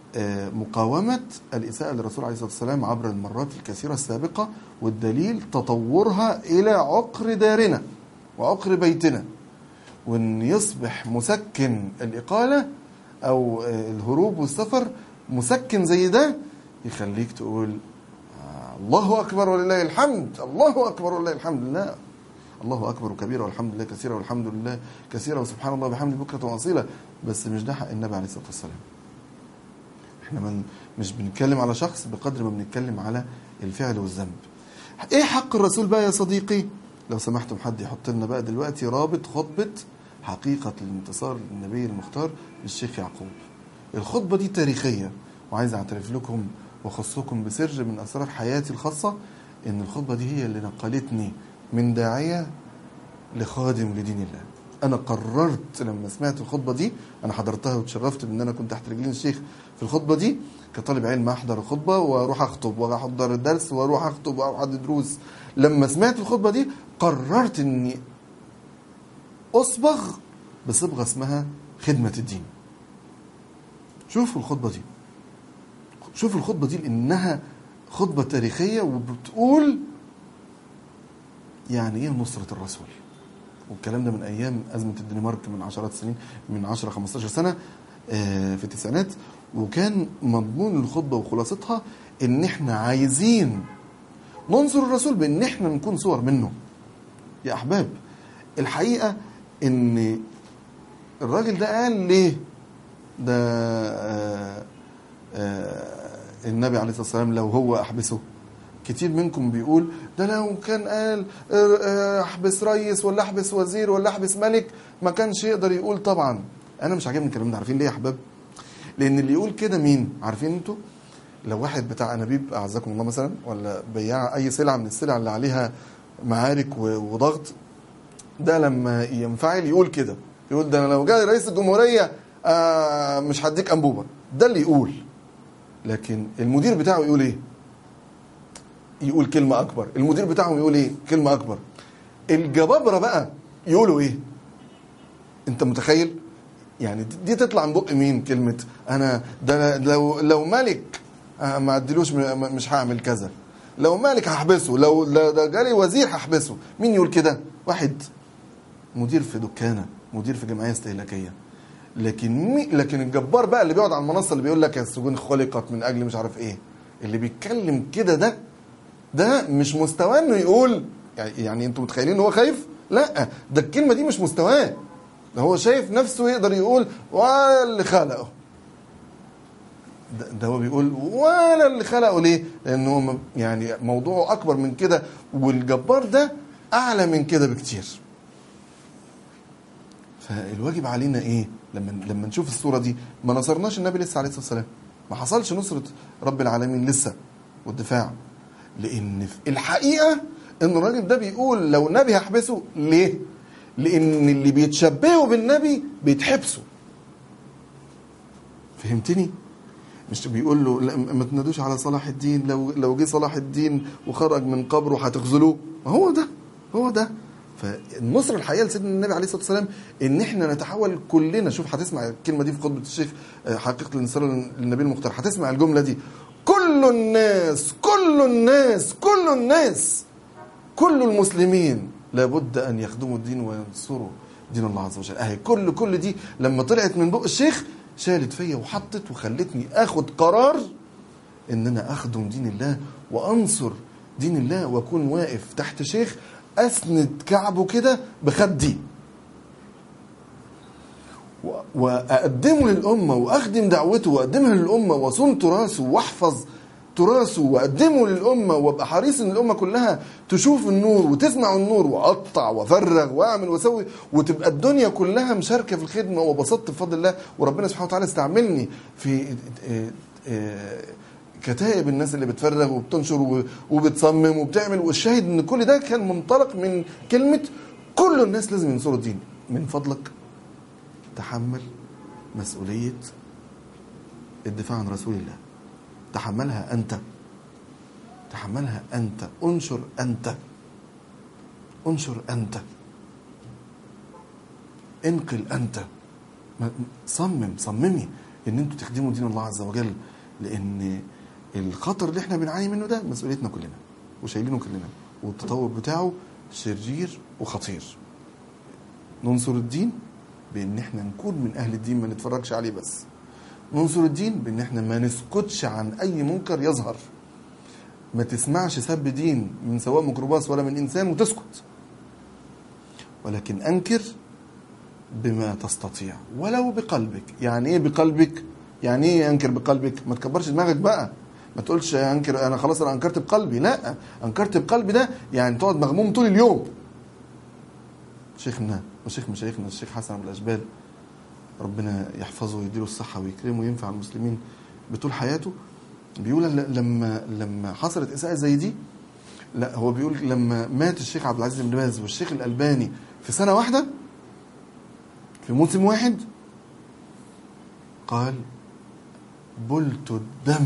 آه، مقاومة الإساءة للرسول عليه الصلاة والسلام عبر المرات الكثيرة السابقة والدليل تطورها إلى عقر دارنا وعقر بيتنا وأن يصبح مسكن الإقالة أو آه، الهروب والسفر مسكن زي ده يخليك تقول آه، الله أكبر ولله الحمد الله أكبر ولله الحمد لا الله أكبر كبيرا والحمد لله كثيرا والحمد لله كثيرا وسبحان الله بحمد بكرة وأصيلا بس مش ده حق النبي عليه الصلاة والسلام احنا من مش بنتكلم على شخص بقدر ما بنتكلم على الفعل والذنب ايه حق الرسول بقى يا صديقي لو سمحتم حد يحط لنا بقى دلوقتي رابط خطبة حقيقة الانتصار للنبي المختار للشيخ يعقوب الخطبة دي تاريخية وعايز اعترف لكم واخصكم بسر من اسرار حياتي الخاصة ان الخطبة دي هي اللي نقلتني من داعية لخادم لدين الله انا قررت لما سمعت الخطبه دي انا حضرتها وتشرفت بان انا كنت تحت رجلين الشيخ في الخطبه دي كطالب علم احضر الخطبه واروح اخطب واحضر الدرس واروح اخطب واروح ادي دروس لما سمعت الخطبه دي قررت اني اصبغ بصبغه اسمها خدمه الدين شوفوا الخطبه دي شوفوا الخطبه دي لانها خطبه تاريخيه وبتقول يعني ايه نصره الرسول والكلام ده من ايام ازمه الدنمارك من عشرات السنين من 10 15 سنه آه، في التسعينات وكان مضمون الخطبه وخلاصتها ان احنا عايزين ننصر الرسول بان احنا نكون صور منه يا احباب الحقيقه ان الراجل ده قال ليه ده آه، آه، النبي عليه الصلاه والسلام لو هو احبسه كتير منكم بيقول ده لو كان قال آه، آه، احبس رئيس ولا احبس وزير ولا احبس ملك ما كانش يقدر يقول طبعا انا مش عاجبني الكلام ده عارفين ليه يا احباب لان اللي يقول كده مين عارفين انتوا لو واحد بتاع انابيب اعزكم الله مثلا ولا بياع اي سلعه من السلع اللي عليها معارك و- وضغط ده لما ينفعل يقول كده يقول ده أنا لو جاي رئيس الجمهوريه آه مش هديك انبوبه ده اللي يقول لكن المدير بتاعه يقول ايه يقول كلمه اكبر المدير بتاعهم يقول ايه كلمه اكبر الجبابره بقى يقولوا ايه انت متخيل يعني دي- دي تطلع من بق مين كلمه انا ده أنا لو لو ملك آه، ما اديلوش م- مش هعمل كذا لو مالك هحبسه لو لو ده جالي وزير هحبسه مين يقول كده واحد مدير في دكانه مدير في جمعيه استهلاكيه لكن مي لكن الجبار بقى اللي بيقعد على المنصه اللي بيقول لك السجون خلقت من اجل مش عارف ايه اللي بيتكلم كده ده ده مش مستواه انه يقول يعني, يعني انتوا متخيلين ان هو خايف لا ده الكلمه دي مش مستواه ده هو شايف نفسه يقدر يقول ولا اللي خلقه ده, ده هو بيقول ولا اللي خلقه ليه لانه م- يعني موضوعه اكبر من كده والجبار ده اعلى من كده بكتير فالواجب علينا ايه لما لما نشوف الصوره دي ما نصرناش النبي لسه عليه الصلاه والسلام ما حصلش نصره رب العالمين لسه والدفاع لان في الحقيقه ان الراجل ده بيقول لو النبي هحبسه ليه لان اللي بيتشبهوا بالنبي بيتحبسوا فهمتني مش بيقول له لا ما تنادوش على صلاح الدين لو لو جه صلاح الدين وخرج من قبره هتخذلوه ما هو ده هو ده فالنصر الحقيقه لسيدنا النبي عليه الصلاه والسلام ان احنا نتحول كلنا شوف هتسمع الكلمه دي في خطبه الشيخ آه، حقيقه الانتصار للنبي المختار هتسمع الجمله دي كل الناس كل الناس كل الناس كل المسلمين لابد ان يخدموا الدين وينصروا دين الله عز وجل اهي كل كل دي لما طلعت من بق الشيخ شالت فيا وحطت وخلتني اخد قرار ان انا اخدم دين الله وانصر دين الله واكون واقف تحت شيخ اسند كعبه كده بخدي و- واقدمه للامه واخدم دعوته واقدمها للامه واصون تراثه واحفظ تراثه واقدمه للامه وابقى حريص ان الامه كلها تشوف النور وتسمع النور واقطع وافرغ واعمل واسوي وتبقى الدنيا كلها مشاركه في الخدمه وبسطت بفضل الله وربنا سبحانه وتعالى استعملني في آه، آه، كتائب الناس اللي بتفرغ وبتنشر و- وبتصمم وبتعمل والشاهد ان كل ده كان منطلق من كلمه كل الناس لازم ينصروا الدين من فضلك تحمل مسؤولية الدفاع عن رسول الله تحملها أنت تحملها أنت انشر أنت انشر أنت انقل أنت ما- صمم صممي ان انتوا تخدموا دين الله عز وجل لان الخطر اللي احنا بنعاني منه ده مسؤوليتنا كلنا وشايلينه كلنا والتطور بتاعه شرير وخطير ننصر الدين بان احنا نكون من اهل الدين ما نتفرجش عليه بس ننصر الدين بان احنا ما نسكتش عن اي منكر يظهر ما تسمعش سب دين من سواء ميكروباص ولا من انسان وتسكت ولكن انكر بما تستطيع ولو بقلبك يعني ايه بقلبك يعني ايه انكر بقلبك ما تكبرش دماغك بقى ما تقولش انكر انا خلاص انا انكرت بقلبي لا انكرت بقلبي ده يعني تقعد مغموم طول اليوم شيخنا وشيخ مشايخنا الشيخ حسن ابو الاشبال ربنا يحفظه ويديله الصحه ويكرمه وينفع المسلمين بطول حياته بيقول ل- لما لما حصلت اساءه زي دي لا هو بيقول لما مات الشيخ عبد العزيز بن باز والشيخ الالباني في سنه واحده في موسم واحد قال بلت الدم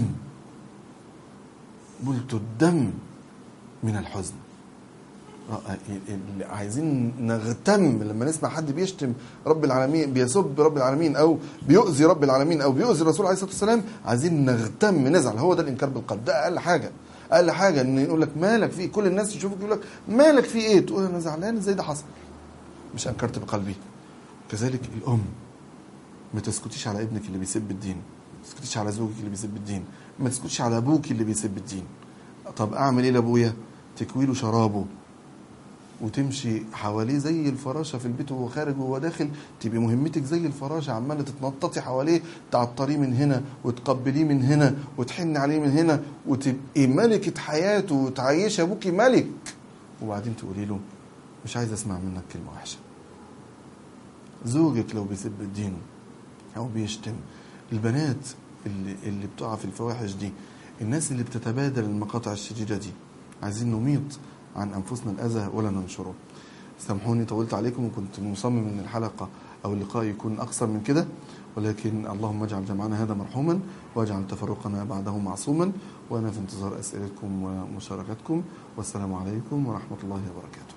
بلت الدم من الحزن آه، اللي عايزين نغتم لما نسمع حد بيشتم رب العالمين بيسب رب العالمين او بيؤذي رب العالمين او بيؤذي الرسول عليه الصلاه والسلام عايزين نغتم نزعل هو ده الانكار بالقلب ده اقل حاجه اقل حاجه ان يقول لك مالك في كل الناس يشوفوك يقول لك مالك في ايه تقول انا زعلان ازاي ده حصل مش انكرت بقلبي كذلك الام ما تسكتيش على ابنك اللي بيسب الدين ما تسكتيش على زوجك اللي بيسب الدين ما تسكتيش على ابوك اللي بيسب الدين طب اعمل ايه لابويا تكوي له شرابه وتمشي حواليه زي الفراشه في البيت وهو خارج وهو داخل تبقي مهمتك زي الفراشه عماله تتنططي حواليه تعطريه من هنا وتقبليه من هنا وتحن عليه من هنا وتبقي ملكه حياته وتعيش ابوكي ملك وبعدين تقولي له مش عايز اسمع منك كلمه وحشه زوجك لو بيسب الدين او بيشتم البنات اللي اللي بتقع في الفواحش دي الناس اللي بتتبادل المقاطع الشديده دي عايزين نميط عن انفسنا الاذى ولا ننشره سامحوني طولت عليكم وكنت مصمم ان الحلقه او اللقاء يكون اقصر من كده ولكن اللهم اجعل جمعنا هذا مرحوما واجعل تفرقنا بعده معصوما وانا في انتظار اسئلتكم ومشاركتكم والسلام عليكم ورحمه الله وبركاته